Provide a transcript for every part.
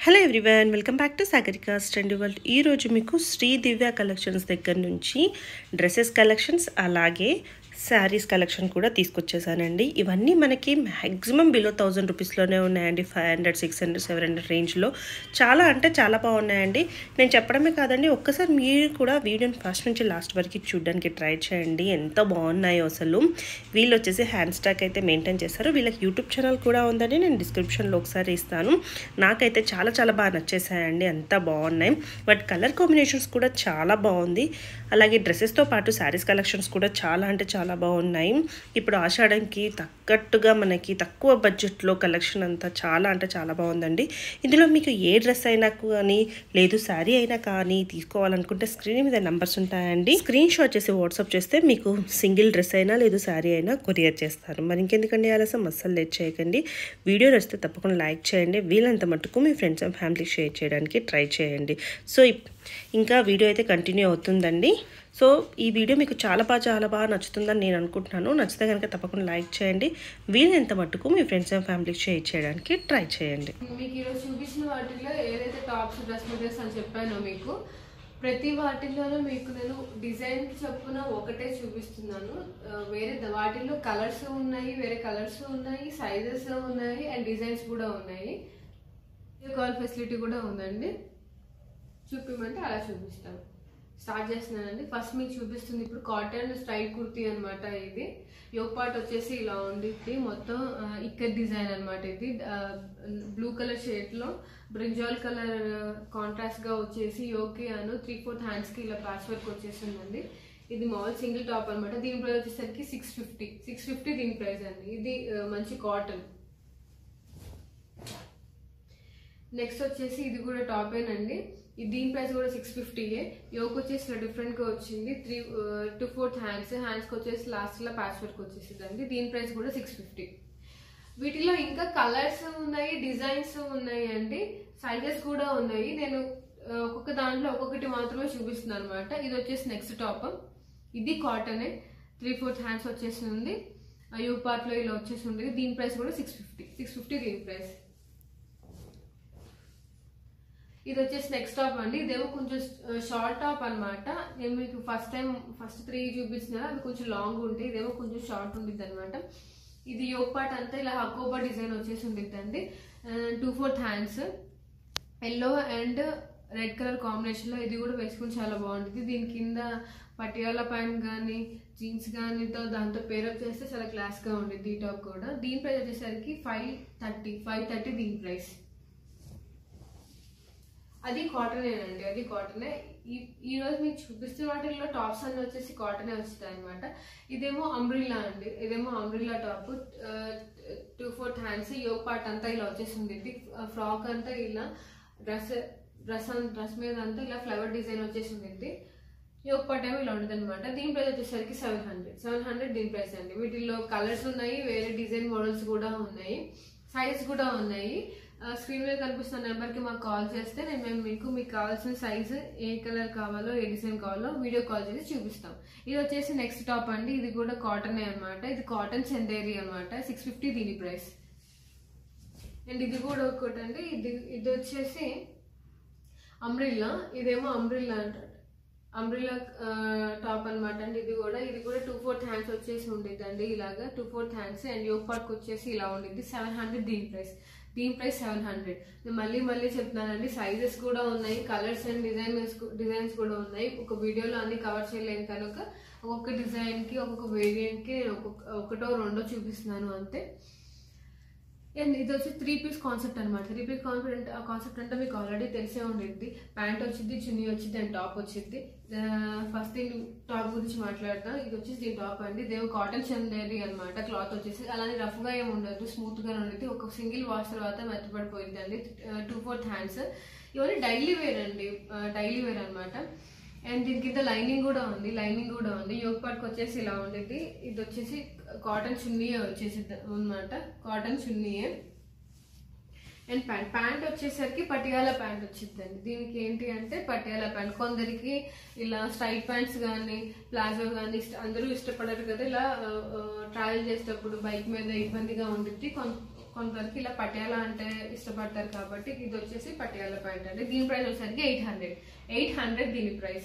hello everyone welcome back to Sagarika స్టండి world ఈరోజు మీకు శ్రీ దివ్య కలెక్షన్స్ దగ్గర నుంచి డ్రెస్సెస్ కలెక్షన్స్ అలాగే శారీస్ కలెక్షన్ కూడా తీసుకొచ్చేసానండి ఇవన్నీ మనకి మ్యాక్సిమం బిలో థౌజండ్ రూపీస్లోనే ఉన్నాయండి five hundred six hundred seven hundred రేంజ్లో చాలా అంటే చాలా బాగున్నాయండి నేను చెప్పడమే కాదండి ఒక్కసారి మీరు కూడా వీడియోని ఫస్ట్ నుంచి లాస్ట్ వరకు చూడడానికి ట్రై చేయండి ఎంత బాగున్నాయో అసలు వీళ్ళు వచ్చేసి హ్యాండ్ స్టాక్ అయితే మెయింటైన్ చేస్తారు వీళ్ళకి యూట్యూబ్ ఛానల్ కూడా ఉందండి నేను డిస్క్రిప్షన్లో ఒకసారి ఇస్తాను నాకైతే చాలా చాలా బాగా నచ్చేసాయండి అంత బాగున్నాయి బట్ కలర్ కాంబినేషన్స్ కూడా చాలా బాగుంది అలాగే డ్రెస్సెస్తో పాటు శారీస్ కలెక్షన్స్ కూడా చాలా అంటే చాలా బాగున్నాయి ఇప్పుడు ఆషాఢంకి తగ్గట్టుగా మనకి తక్కువ బడ్జెట్లో కలెక్షన్ అంతా చాలా అంటే చాలా బాగుందండి ఇందులో మీకు ఏ డ్రెస్ అయినా కానీ లేదు శారీ అయినా కానీ తీసుకోవాలనుకుంటే స్క్రీన్ మీద నెంబర్స్ ఉంటాయండి స్క్రీన్ షాట్ చేసి వాట్సాప్ చేస్తే మీకు సింగిల్ డ్రెస్ అయినా లేదు శారీ అయినా కొరియర్ చేస్తారు మరి ఇంకెందుకండి ఆలస్యం అస్సలు లేట్ చేయకండి వీడియో నచ్చితే తప్పకుండా లైక్ చేయండి వీలంత మటుకు మీ ఫ్రెండ్స్ అండ్ ఫ్యామిలీ షేర్ చేయడానికి ట్రై చేయండి సో ఇప్- ఇంకా వీడియో అయితే కంటిన్యూ అవుతుందండి సో ఈ వీడియో మీకు చాలా బాగా చాలా బాగా నచ్చుతుందని నేను అనుకుంటున్నాను నచ్చితే కనుక తప్పకుండా లైక్ చేయండి వీలైనంత మట్టుకు మీ ఫ్రెండ్స్ అండ్ ఫ్యామిలీకి షేర్ చేయడానికి ట్రై చేయండి మీకు ఈరోజు చూపించిన వాటిల్లో ఏదైతే టాప్స్ డ్రెస్ మెటీరియల్స్ అని చెప్పానో మీకు ప్రతి వాటిల్లోనూ మీకు నేను డిజైన్ చొప్పున ఒకటే చూపిస్తున్నాను ఆ, వేరే ద- వాటిల్లో కలర్స్ ఉన్నాయి వేరే కలర్స్ ఉన్నాయి సైజెస్ ఉన్నాయి అండ్ డిజైన్స్ కూడా ఉన్నాయి కాల్ ఫెసిలిటీ కూడా ఉందండి చూపిమంటే అలా చూపిస్తాను స్టార్ట్ చేస్తున్నానండి ఫస్ట్ మీకు చూపిస్తుంది ఇప్పుడు కాటన్ స్టైల్ కుర్తీ అన్నమాట ఇది యోగ్ పార్ట్ వచ్చేసి ఇలా ఉండిద్ది మొత్తం ఆ, ఇక్కత్ డిజైన్ అన్నమాట ఇది బ్లూ కలర్ షేడ్ లో బ్రింజాల్ కలర్ కాంట్రాస్ట్ గా వచ్చేసి యోకి అను త్రీ ఫోర్త్ హ్యాండ్స్ కి ఇలా ప్యాచ్ వర్క్ వచ్చేసిందండి ఇది మామూలు సింగిల్ టాప్ అన్నమాట దీని ప్రైస్ వచ్చేసరికి సిక్స్ ఫిఫ్టీ సిక్స్ ఫిఫ్టీ దీని ప్రైస్ అండి ఇది ఆ, మంచి కాటన్ నెక్స్ట్ వచ్చేసి ఇది కూడా టాప్ ఏనండి ఇది దీని ప్రైస్ కూడా సిక్స్ ఫిఫ్టీయే యోక్ వచ్చేసి ఇలా డిఫరెంట్ గా వచ్చింది three two fourth hands hands కి వచ్చేసి లాస్ట్ లో ప్యాచ్ వర్క్ వచ్చేసింది అండి దీని ప్రైస్ కూడా సిక్స్ ఫిఫ్టీ వీటిలో ఇంకా కలర్స్ ఉన్నాయి డిజైన్స్ ఉన్నాయి అండి సైజెస్ కూడా ఉన్నాయి నేను ఆ, ఒక్కొక్క దాంట్లో ఒక్కొక్కటి మాత్రమే చూపిస్తున్నాను అనమాట ఇది వచ్చేసి నెక్స్ట్ టాప్ ఇది కాటనే త్రీ ఫోర్త్ హ్యాండ్స్ వచ్చేసి ఉంది యూ పార్ట్ లో ఇలా వచ్చేసి ఉంది దీని ప్రైస్ కూడా సిక్స్ ఫిఫ్టీ సిక్స్ ఫిఫ్టీ దీని ప్రైస్ ఇది వచ్చేసి నెక్స్ట్ టాప్ అండి ఇదేమో కొంచెం షార్ట్ టాప్ అన్నమాట నేను మీకు ఫస్ట్ టైం ఫస్ట్ త్రీ చూపించిన అవి కొంచెం లాంగ్ ఉంటాయి ఇదేమో కొంచెం షార్ట్ ఉండిద్ది అనమాట ఇది యోగ్ పార్ట్ అంతా ఇలా హకోబా డిజైన్ వచ్చేసి ఉండిద్ది అండి two fourth hands yellow and red colour combination లో ఇది కూడా వేసుకుని చాలా బాగుంటుంది దీని కింద పటియాలా ప్యాంట్ కానీ జీన్స్ కానీ తో దాంతో పేరప్ చేస్తే చాలా క్లాస్ గా ఉండిద్ది ఈ టాప్ కూడా దీని ప్రైస్ వచ్చేసరికి ఫైవ్ థర్టీ ఫైవ్ థర్టీ దీని ప్రైస్ అది కాటనేనండి అది కాటనే ఈ ఈ రోజు మీకు చూపిస్తున్న వాటిల్లో టాప్స్ అన్ని వచ్చేసి కాటనే వస్తాయి అనమాట ఇదేమో అంబ్రిల్లా అండి ఇదేమో umbrella top two fourth hands yoke part అంతా ఇలా వచ్చేసింది ఫ్రాక్ అంతా ఇలా డ్రెస్ డ్రెస్ డ్రెస్ మీద అంతా ఇలా ఫ్లవర్ డిజైన్ వచ్చేసి ఉంది యోగ్ పార్ట్ ఏమో ఇలా ఉంటుంది అనమాట దీని ప్రైస్ వచ్చేసరికి సెవెన్ హండ్రెడ్ సెవెన్ హండ్రెడ్ దీని ప్రైస్ అండి వీటిల్లో కలర్స్ ఉన్నాయి వేరే డిజైన్ మోడల్స్ కూడా ఉన్నాయి సైజ్ కూడా ఉన్నాయి స్క్రీన్ మీద కనిపిస్తున్న నెంబర్కి మాకు కాల్ చేస్తే నేను మేము మీకు మీకు కావాల్సిన సైజు ఏ కలర్ కావాలో ఏ డిజైన్ కావాలో వీడియో కాల్ చేసి చూపిస్తాం ఇది వచ్చేసి నెక్స్ట్ టాప్ అండి ఇది కూడా కాటన్ అన్నమాట ఇది కాటన్ చందేరి అన్నమాట సిక్స్ ఫిఫ్టీ దీని ప్రైస్ అండ్ ఇది కూడా ఒకటి అండి ఇది ఇది వచ్చేసి అంబ్రిల్లా ఇదేమో అంబ్రిల్లా అంటారు అంబ్రిల్లా టాప్ అన్నమాట అండి ఇది కూడా ఇది కూడా టూ ఫోర్త్ హ్యాండ్స్ వచ్చేసి ఉండిద్ది అండి ఇలాగా two fourth hands and yoke part వచ్చేసి ఇలా ఉండిద్ది సెవెన్ హండ్రెడ్ దీని ప్రైస్ దీని ప్రైస్ సెవెన్ హండ్రెడ్ నేను మళ్ళీ మళ్ళీ చెప్తున్నానండి సైజెస్ కూడా ఉన్నాయి కలర్స్ అండ్ డిజైన్స్ డిజైన్స్ కూడా ఉన్నాయి ఒక వీడియోలో అన్ని కవర్ చేయలేను కనుక ఒక్కొక్క డిజైన్ కి ఒక్కొక్క వేరియంట్ కి నేను ఒక్కొక్క ఒకటో రెండో చూపిస్తున్నాను అంతే అండ్ ఇది వచ్చి త్రీ పీస్ కాన్సెప్ట్ అనమాట త్రీ పీస్ కాన్సెప్ట్ కాన్సెప్ట్ అంటే మీకు ఆల్రెడీ తెలిసే ఉండిద్ది ప్యాంట్ వచ్చింది చున్నీ వచ్చింది అండ్ టాప్ వచ్చింది ఫస్ట్ థింగ్ టాప్ గురించి మాట్లాడతాం ఇది వచ్చేసి దీని టాప్ అండి ఇదేమో కాటన్ చందేరి అనమాట క్లాత్ వచ్చేసి అలానే రఫ్ గా ఏమి ఉండదు స్మూత్ గా ఉండేది ఒక సింగిల్ వాష్ తర్వాత మెత్తపడిపోయింది అండి టూ ఫోర్త్ హ్యాండ్స్ ఇవన్నీ డైలీ వేర్ అండి డైలీ వేర్ అనమాట అండ్ దీని కింద లైనింగ్ కూడా ఉంది లైనింగ్ కూడా ఉంది యోగ్ పార్క్ వచ్చేసి ఇలా ఉండేది ఇది వచ్చేసి కాటన్ చున్నీయే వచ్చేసి అనమాట కాటన్ చున్నీయే అండ్ ప్యాంట్ ప్యాంట్ వచ్చేసరికి పటియాలా ప్యాంట్ వచ్చిందండి దీనికి ఏంటి అంటే పటియాలా ప్యాంట్ కొందరికి ఇలా స్ట్రైట్ ప్యాంట్స్ కానీ ప్లాజో కానీ అందరూ ఇష్టపడరు కదా ఇలా ట్రావెల్ చేసేటప్పుడు బైక్ మీద ఇబ్బందిగా ఉండిద్ది కొన్- కొంతవరకు ఇలా పటియాలా అంటే ఇష్టపడతారు కాబట్టి ఇది వచ్చేసి పటియాలా ప్యాంట్ అండి దీని ప్రైస్ వచ్చేసరికి ఎయిట్ హండ్రెడ్ ఎయిట్ హండ్రెడ్ దీని ప్రైస్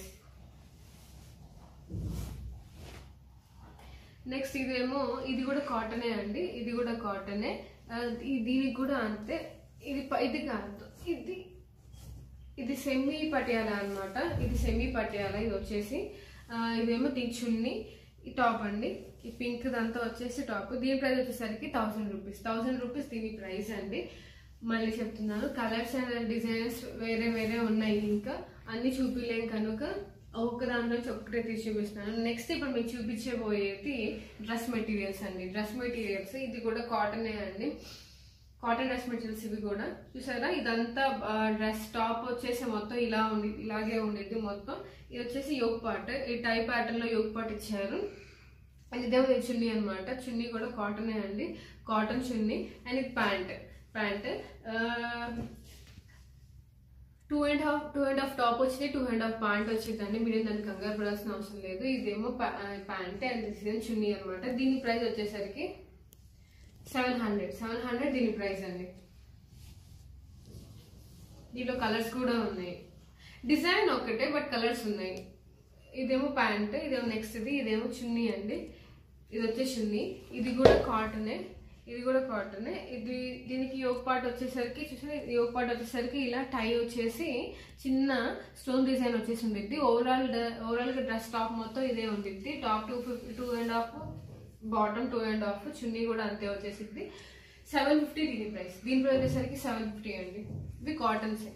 నెక్స్ట్ ఇదేమో ఇది కూడా కాటనే అండి ఇది కూడా కాటనే ఆ, ఈ- దీనికి కూడా అంతే ఇది ప- ఇది కాదు ఇది ఇది సెమీ పటియాలా అన్నమాట ఇది సెమీ పటియాలా ఇది వచ్చేసి ఆ, ఇదేమో దీని చున్ని ఈ టాప్ అండి ఈ పింక్ దంతా వచ్చేసి టాప్ దీని ప్రైస్ వచ్చేసరికి థౌసండ్ రూపీస్ థౌసండ్ రూపీస్ దీని ప్రైస్ అండి మళ్ళీ చెప్తున్నాను కలర్స్ అండ్ డిజైన్స్ వేరే వేరే ఉన్నాయి ఇంకా అన్ని చూపిలేం కనుక ఒక దాని నుంచి ఒక్కటే తీసి చూపిస్తున్నాను నెక్స్ట్ ఇప్పుడు మీకు చూపించబోయేది డ్రెస్ మెటీరియల్స్ అండి డ్రెస్ మెటీరియల్స్ ఇది కూడా కాటనే అండి కాటన్ డ్రెస్ మెటీరియల్స్ ఇవి కూడా చూసారా ఇదంతా డ్రెస్ టాప్ వచ్చేసి మొత్తం ఇలా ఉండి ఇలాగే ఉండేది మొత్తం ఇది వచ్చేసి యోగ్ పార్ట్ ఈ టై ప్యాటర్న్ లో యోగ్ పార్ట్ ఇచ్చారు అండ్ ఇదేమో ఈ చున్నీ అన్నమాట చున్నీ కూడా కాటనే అండి కాటన్ చున్నీ అండ్ ఇది pant pant two and half two and half top వచ్చింది టూ అండ్ హాఫ్ ప్యాంట్ వచ్చిందండి మీరు దాన్ని కంగారు పడాల్సిన అవసరం లేదు ఇదేమో pant and this is chunni అనమాట దీని ప్రైస్ వచ్చేసరికి సెవెన్ హండ్రెడ్ సెవెన్ హండ్రెడ్ దీని ప్రైస్ అండి దీంట్లో కలర్స్ కూడా ఉన్నాయి డిజైన్ ఒక్కటే బట్ కలర్స్ ఉన్నాయి ఇదేమో ప్యాంట్ ఇదేమో నెక్స్ట్ ఇది ఇదేమో చున్నీ అండి ఇది వచ్చే చున్నీ ఇది కూడా కాటనే ఇది కూడా కాటనే ఇది దీనికి యోగ్ పార్ట్ వచ్చేసరికి చూసిన యోగ్ పార్ట్ వచ్చేసరికి ఇలా టై వచ్చేసి చిన్న స్టోన్ డిజైన్ వచ్చేసి ఉండిద్ది ఓవరాల్ ఓవరాల్ గా డ్రెస్ టాప్ మొత్తం ఇదే ఉండిద్ది top two fifty two and half bottom two and half chunni కూడా అంతే వచ్చేసింది సెవెన్ ఫిఫ్టీ దీని ప్రైస్ దీని ప్రైస్ వచ్చేసరికి సెవెన్ ఫిఫ్టీ అండి ఇవి కాటన్సే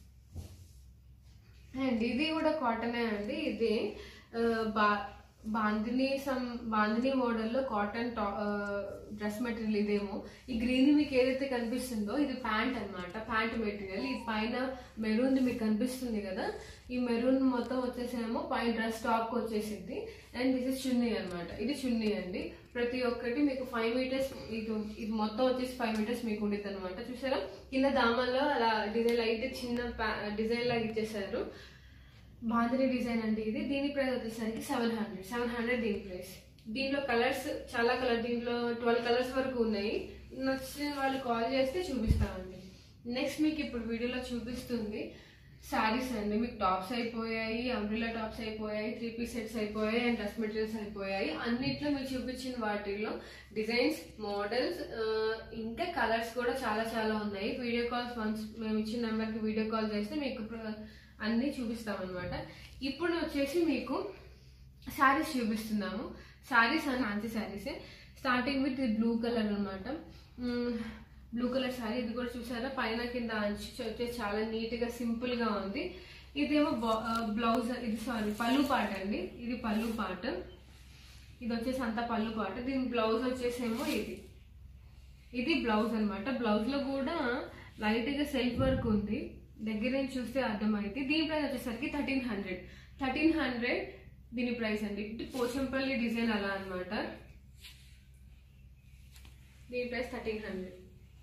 అండ్ ఇది కూడా కాటనే అండి ఇది ఆ, బా బాందిని సమ్ బాందిని మోడల్లో కాటన్ డ్రెస్ మెటీరియల్ ఇదేమో ఈ గ్రీన్ మీకు ఏదైతే కనిపిస్తుందో ఇది ప్యాంట్ అన్నమాట ప్యాంట్ మెటీరియల్ ఈ పైన మెరూన్ మీకు కనిపిస్తుంది కదా ఈ మెరూన్ మొత్తం వచ్చేసేమో పైన డ్రెస్ టాప్ వచ్చేసింది అండ్ దిస్ ఇస్ చున్నీ అన్నమాట ఇది చున్నీ అండి ప్రతి ఒక్కటి మీకు ఫైవ్ మీటర్స్ ఇది ఇది మొత్తం వచ్చేసి ఫైవ్ మీటర్స్ మీకు ఉండేది అనమాట చూసారా కింద దామల్లో అలా డిజైన్ లైట్ చిన్న డిజైన్ లాగా ఇచ్చేసారు బాందిని డిజైన్ అండి ఇది దీని ప్రైస్ వచ్చేసరికి సెవెన్ హండ్రెడ్ సెవెన్ హండ్రెడ్ దీని ప్రైస్ దీంట్లో కలర్స్ చాలా కలర్ దీంట్లో ట్వెల్వ్ కలర్స్ వరకు ఉన్నాయి నచ్చిన వాళ్ళు కాల్ చేస్తే చూపిస్తామండి నెక్స్ట్ మీకు ఇప్పుడు వీడియోలో చూపిస్తుంది శారీస్ అండి మీకు టాప్స్ అయిపోయాయి అంబ్రిలా టాప్స్ అయిపోయాయి త్రీ పీస్ సెట్స్ అయిపోయాయి అండ్ డ్రెస్ మెటీరియల్స్ అయిపోయాయి అన్నిట్లో మీరు చూపించిన వాటిల్లో డిజైన్స్ మోడల్స్ ఇంకా కలర్స్ కూడా చాలా చాలా ఉన్నాయి వీడియో కాల్స్ వన్స్ మేము ఇచ్చిన నెంబర్కి వీడియో కాల్ చేస్తే మీకు ప్ర- అన్నీ చూపిస్తామన్నమాట ఇప్పుడు వచ్చేసి మీకు శారీస్ చూపిస్తున్నాము శారీస్ అని ఫ్యాన్సీ శారీసే స్టార్టింగ్ విత్ బ్లూ కలర్ అనమాట బ్లూ కలర్ శారీ ఇది కూడా చూసారా పైన కింద అంచు వచ్చేసి చాలా నీట్ గా సింపుల్ గా ఉంది ఇదేమో బ్లౌజ్ ఇది సారీ పళ్ళు పాట అండి ఇది పళ్ళు పాట ఇది వచ్చేసి అంతా పళ్ళు పాట దీని బ్లౌజ్ వచ్చేసేమో ఇది ఇది బ్లౌజ్ అన్నమాట బ్లౌజ్ లో కూడా లైట్ గా సెల్ఫ్ వర్క్ ఉంది దగ్గర నుంచి చూస్తే అర్థమైంది దీని ప్రైస్ వచ్చేసరికి థర్టీన్ హండ్రెడ్ థర్టీన్ హండ్రెడ్ దీని ప్రైస్ అండి ఇది పోచంపల్లి డిజైన్ అలా అన్నమాట దీని ప్రైస్ థర్టీన్ హండ్రెడ్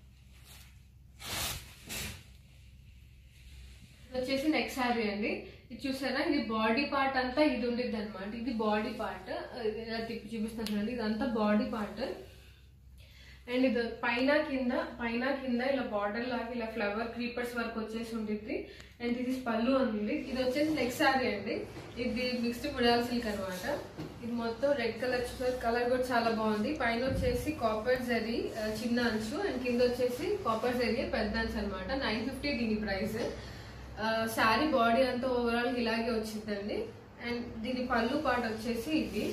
వచ్చేసి నెక్స్ట్ శారీ అండి ఇది చూసారా ఇది బాడీ పార్ట్ అంతా ఇది ఉండిద్ది అనమాట ఇది బాడీ పార్ట్ ఇలా తిప్పి చూపిస్తాను చూడండి ఇదంతా బాడీ పార్ట్ అండ్ ఇది పైన కింద పైన కింద ఇలా బార్డర్ లాగా ఇలా ఫ్లవర్ క్రీపర్స్ వర్క్ వచ్చేసి ఉంటుంది అండ్ ఇది పళ్ళు ఉంది ఇది వచ్చేసి నెక్స్ట్ శారీ అండి ఇది మిక్స్డ్ ముడాల్ సిల్క్ అనమాట ఇది మొత్తం రెడ్ కలర్ కలర్ కూడా చాలా బాగుంది పైన వచ్చేసి కాపర్ జరీ ఆ, చిన్న అంచు అండ్ కింద వచ్చేసి కాపర్ జరీ పెద్ద అంచు అనమాట నైన్ ఫిఫ్టీ దీని ప్రైస్ శారీ బాడీ అంతా ఓవరాల్ ఇలాగే వచ్చిందండి అండ్ దీని పళ్ళు పాట వచ్చేసి ఇది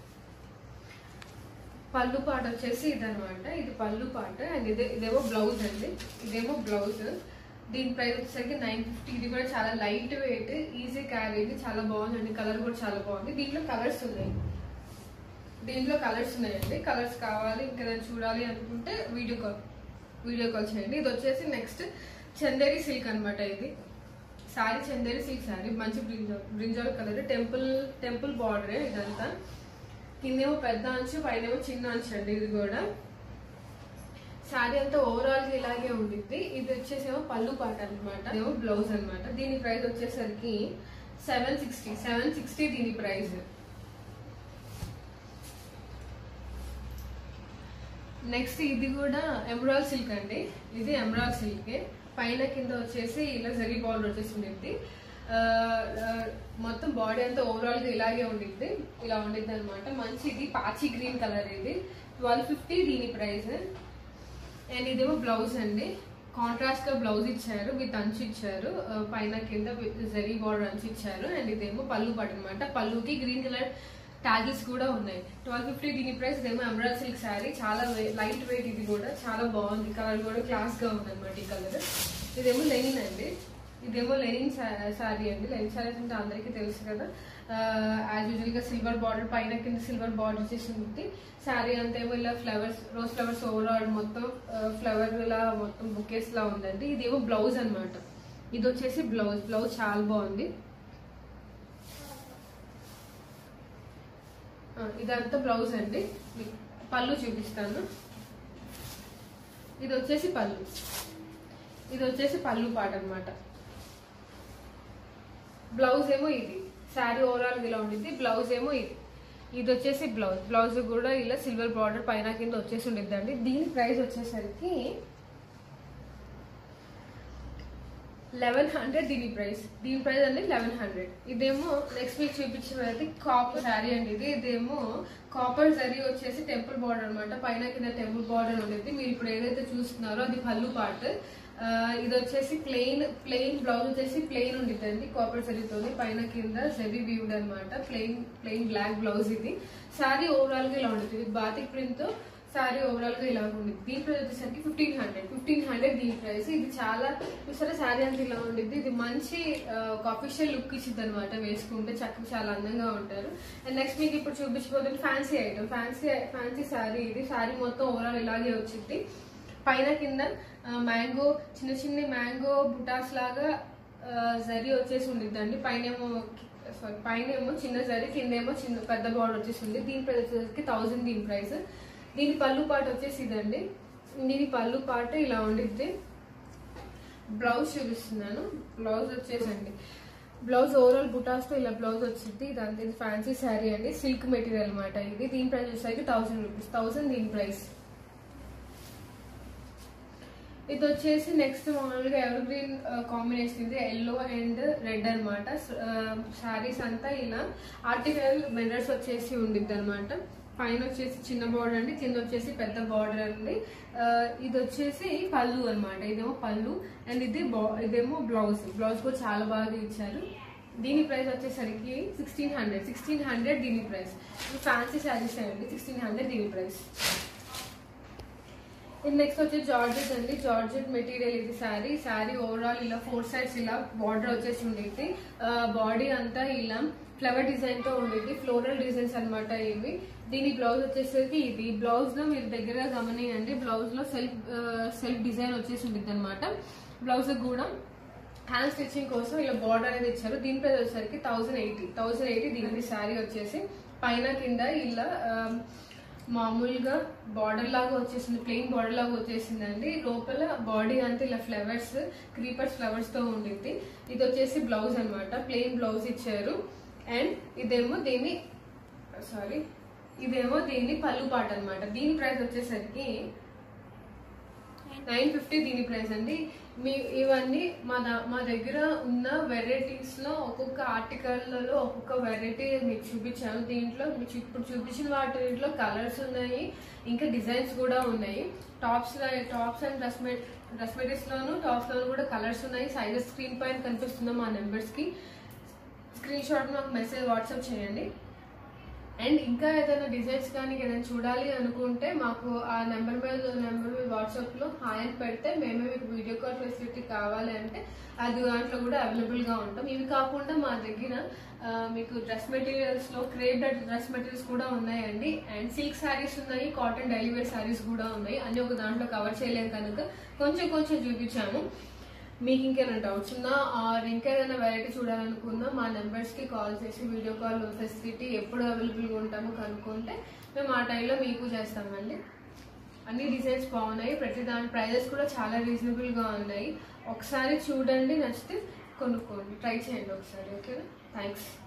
పళ్ళు పాట వచ్చేసి ఇదనమాట ఇది పళ్ళు పాట అండ్ ఇదే ఇదేమో బ్లౌజ్ అండి ఇదేమో బ్లౌజ్ దీని ప్రైస్ వచ్చేసరికి నైన్ ఫిఫ్టీ ఇది కూడా చాలా లైట్ వెయిట్ ఈజీ క్యారీ చాలా బాగుందండి కలర్ కూడా చాలా బాగుంది దీంట్లో కలర్స్ ఉన్నాయి దీంట్లో కలర్స్ ఉన్నాయండి కలర్స్ కావాలి ఇంకేదైనా చూడాలి అనుకుంటే వీడియో కాల్ వీడియో కాల్ చేయండి ఇది వచ్చేసి నెక్స్ట్ చందేరి సిల్క్ అన్నమాట ఇది సారీ చందేరి సిల్క్ సారీ మంచి brinjal brinjal colour temple temple బార్డరే ఇదంతా కిందేమో పెద్ద అంచు పైనేమో చిన్న అంచు అండి ఇది కూడా శారీ అంతా ఓవరాల్ గా ఇలాగే ఉండిద్ది ఇది వచ్చేసేమో పళ్ళు పాట అనమాట ఇదేమో బ్లౌజ్ అన్నమాట దీని ప్రైస్ వచ్చేసరికి సెవెన్ సిక్స్టీ సెవెన్ సిక్స్టీ దీని ప్రైస్ నెక్స్ట్ ఇది కూడా ఎమరాల్ సిల్క్ అండి ఇది ఎమరాల్ సిల్క్ పైన కింద వచ్చేసి ఇలా జరీ బార్డర్ వచ్చేసి ఉండిద్ది ఆ, ఆ, మొత్తం బాడీ అంతా ఓవరాల్ గా ఇలాగే ఉండిద్ది ఇలా ఉండిద్ది అనమాట మంచి ఇది పాచి గ్రీన్ కలర్ ఇది ట్వెల్వ్ ఫిఫ్టీ దీని ప్రైస్ అండ్ ఇదేమో బ్లౌజ్ అండి కాంట్రాస్ట్ గా బ్లౌజ్ ఇచ్చారు విత్ అంచు ఇచ్చారు ఆ, పైన కింద విత్ జరీ బార్డర్ అంచు ఇచ్చారు అండ్ ఇదేమో పళ్ళు పాట అనమాట పళ్ళుకి గ్రీన్ కలర్ ట్యాగిల్స్ కూడా ఉన్నాయి ట్వెల్వ్ ఫిఫ్టీ దీని ప్రైస్ ఇదేమో ఎమరాల్ సిల్క్ శారీ చాలా లైట్ వెయిట్ ఇది కూడా చాలా బాగుంది కలర్ కూడా క్లాస్ గా ఉంది అనమాట ఈ కలర్ ఇదేమో లెనిన్ అండి ఇదేమో లెనిన్ శారీ అండి లెనిన్ శారీస్ అంటే అందరికీ తెలుసు కదా యాజ్ యూజువల్ గా సిల్వర్ బార్డర్ పైన కింద సిల్వర్ బార్డర్ చేసి ఉంది శారీ అంతా ఏమో ఇలా ఫ్లవర్స్ రోజ్ ఫ్లవర్స్ ఓవరాల్ మొత్తం ఫ్లవర్ ఇలా మొత్తం బుకేస్ లా ఉందండి ఇదేమో బ్లౌజ్ అన్నమాట ఇది వచ్చేసి బ్లౌజ్ బ్లౌజ్ చాలా బాగుంది ఆ, ఇదంతా బ్లౌజ్ అండి మీకు పళ్ళు చూపిస్తాను ఇది వచ్చేసి పళ్ళు ఇది వచ్చేసి పళ్ళు పాట అన్నమాట బ్లౌజ్ ఏమో ఇది శారీ ఓవరాల్ ఇలా ఉండిద్ది బ్లౌజ్ ఏమో ఇది ఇది వచ్చేసి బ్లౌజ్ బ్లౌజ్ కూడా ఇలా సిల్వర్ బార్డర్ పైన కింద వచ్చేసి ఉండిద్దండి దీని ప్రైస్ వచ్చేసరికి లెవెన్ హండ్రెడ్ దీని ప్రైస్ దీని ప్రైస్ అండి లెవెన్ హండ్రెడ్ ఇదేమో నెక్స్ట్ వీక్ చూపించేది కాపర్ శారీ అండి ఇది ఇదేమో కాపర్ జరీ వచ్చేసి టెంపుల్ బార్డర్ అన్నమాట పైన కింద టెంపుల్ బార్డర్ ఉండేది మీరు ఇప్పుడు ఏదైతే చూస్తున్నారో అది పళ్ళు పార్ట్ ఆ, ఇది వచ్చేసి ప్లెయిన్ ప్లెయిన్ బ్లౌజ్ వచ్చేసి ప్లెయిన్ ఉండిద్దండి కాపర్ జరీతోని పైన కింద జరీ వీవ్డ్ అనమాట ప్లెయిన్ ప్లెయిన్ బ్లాక్ బ్లౌజ్ ఇది శారీ ఓవరాల్ గా ఇలా ఉంటుంది ఇది బాతిక్ ప్రింట్ తో శారీ ఓవరాల్ గా ఇలా ఉండిద్ది దీని ప్రైస్ వచ్చేసరికి ఫిఫ్టీన్ హండ్రెడ్ ఫిఫ్టీన్ హండ్రెడ్ దీని ప్రైస్ ఇది చాలా చూసారా శారీ అంతా ఇలా ఉండిద్ది ఇది మంచి ఒక అఫీషియల్ లుక్ ఇచ్చింది అనమాట వేసుకుంటే చక్కగా చాలా అందంగా ఉంటారు అండ్ నెక్స్ట్ మీకు ఇప్పుడు చూపించబోతుంది fancy item fancy fancy sari ఇది శారీ మొత్తం ఓవరాల్ ఇలాగే వచ్చింది పైన కింద మ్యాంగో చిన్న చిన్న మ్యాంగో బుటాస్ లాగా ఆ, జరీ వచ్చేసి ఉండిద్దండి పైన ఏమో సారీ పైన ఏమో చిన్న జరీ కింద ఏమో చిన్న పెద్ద బార్డర్ వచ్చేసి ఉంది దీని ప్రైస్ వచ్చేసరికి థౌసండ్ దీని ప్రైస్ దీని పళ్ళు పాట వచ్చేసి ఇదండి దీని పళ్ళు పాట ఇలా ఉండిద్ది బ్లౌజ్ చూపిస్తున్నాను బ్లౌజ్ వచ్చేసండి బ్లౌజ్ ఓవరాల్ బుటాస్ తో ఇలా బ్లౌజ్ వచ్చింది ఇదంతా ఇది ఫ్యాన్సీ శారీ అండి సిల్క్ మెటీరియల్ అన్నమాట ఇది దీని ప్రైస్ వచ్చేసరికి థౌసండ్ రూపీస్ థౌసండ్ దీని ప్రైస్ ఇది వచ్చేసి నెక్స్ట్ మామూలుగా ఎవర్ గ్రీన్ కాంబినేషన్ ఇది ఎల్లో అండ్ రెడ్ అనమాట శారీస్ అంతా ఇలా ఆర్టికల్ మిర్రర్స్ వచ్చేసి ఉండిద్ది అనమాట పైన వచ్చేసి చిన్న బార్డర్ అండి కింద వచ్చేసి పెద్ద బార్డర్ అండి ఆ, ఇది వచ్చేసి పళ్ళు అన్నమాట ఇదేమో పళ్ళు అండ్ ఇది బా- ఇదేమో బ్లౌజ్ బ్లౌజ్ కూడా చాలా బాగా ఇచ్చారు దీని ప్రైస్ వచ్చేసరికి సిక్స్టీన్ హండ్రెడ్ సిక్స్టీన్ హండ్రెడ్ దీని ప్రైస్ ఫ్యాన్సీ శారీస్ అండి సిక్స్టీన్ హండ్రెడ్ దీని ప్రైస్ ఇది నెక్స్ట్ వచ్చి జార్జెట్ అండి జార్జెట్ మెటీరియల్ ఇది శారీ శారీ ఓవరాల్ ఇలా ఫోర్ సైడ్స్ ఇలా బార్డర్ వచ్చేసి ఉండేది బాడీ అంతా ఇలా ఫ్లవర్ డిజైన్ తో ఉండేది ఫ్లోరల్ డిజైన్స్ అన్నమాట ఇవి దీని బ్లౌజ్ వచ్చేసరికి ఇది బ్లౌజ్ లో మీరు దగ్గరగా గమనియండి బ్లౌజ్ లో సెల్ఫ్ సెల్ఫ్ డిజైన్ వచ్చేసి ఉంటుంది అనమాట బ్లౌజ్ కూడా హ్యాండ్ స్టిచ్చింగ్ కోసం ఇలా బార్డర్ అనేది ఇచ్చారు దీని ప్రైస్ వచ్చేసరికి థౌసండ్ ఎయిటీ థౌసండ్ ఎయిటీ దీని శారీ వచ్చేసి పైన కింద ఇలా ఆ, మామూలుగా బార్డర్ లాగా వచ్చేసింది ప్లెయిన్ బార్డర్ లాగా వచ్చేసిందండి లోపల బాడీ అంతా ఇలా ఫ్లవర్స్ క్రీపర్స్ ఫ్లవర్స్ తో ఉండింది ఇది వచ్చేసి బ్లౌజ్ అన్నమాట ప్లెయిన్ బ్లౌజ్ ఇచ్చారు అండ్ ఇదేమో దీని సారీ ఇదేమో దీని పళ్ళు పాట అన్నమాట దీని ప్రైస్ వచ్చేసరికి నైన్ ఫిఫ్టీ దీని ప్రైస్ అండి మీ ఇవన్నీ మా దా- మా దగ్గర ఉన్న వెరైటీస్ లో ఒక్కొక్క ఆర్టికల్లలో ఒక్కొక్క వెరైటీ మీకు చూపించాను దీంట్లో మీకు ఇప్పుడు చూపించిన వాటిలో కలర్స్ ఉన్నాయి ఇంకా డిజైన్స్ కూడా ఉన్నాయి టాప్స్ టాప్స్ అండ్ డ్రెస్ మెట్ డ్రెస్ మెటీరియల్స్ లోను టాప్స్ లోను కూడా కలర్స్ ఉన్నాయి సైజెస్ స్క్రీన్ పైన కనిపిస్తున్న మా నెంబర్స్ కి స్క్రీన్ షాట్ నాకు మెసేజ్ వాట్సాప్ చేయండి అండ్ ఇంకా ఏదైనా డిజైన్స్ కానీ ఏదైనా చూడాలి అనుకుంటే మాకు ఆ నెంబర్ మీద నెంబర్ మీద వాట్సాప్ లో హాయ్ అని పెడితే మేమే మీకు వీడియో కాల్ ఫెసిలిటీ కావాలి అంటే అది దాంట్లో కూడా అవైలబుల్ గా ఉంటాం ఇవి కాకుండా మా దగ్గర ఆ, మీకు డ్రెస్ మెటీరియల్స్ లో క్రేప్ డ్రెస్ మెటీరియల్స్ కూడా ఉన్నాయండి అండ్ సిల్క్ శారీస్ ఉన్నాయి కాటన్ డైలీ వేర్ శారీస్ కూడా ఉన్నాయి అన్ని ఒక దాంట్లో కవర్ చేయలేం కనుక కొంచెం కొంచెం చూపించాము మీకు ఇంకేమైనా డౌట్స్ ఉన్నా ఆర్ ఇంకా ఏదైనా వెరైటీ చూడాలనుకున్నా మా నెంబర్స్ కి కాల్ చేసి వీడియో కాల్ ఫెసిలిటీ ఎప్పుడు అవైలబుల్ గా ఉంటామో కనుక్కుంటే మేము ఆ టైంలో మీకు చేస్తామండి అన్ని డిజైన్స్ బాగున్నాయి ప్రతి దాని ప్రైజెస్ కూడా చాలా రీజనబుల్ గా ఉన్నాయి ఒకసారి చూడండి నచ్చితే కొనుక్కోండి ట్రై చేయండి ఒకసారి ఓకేనా థ్యాంక్స్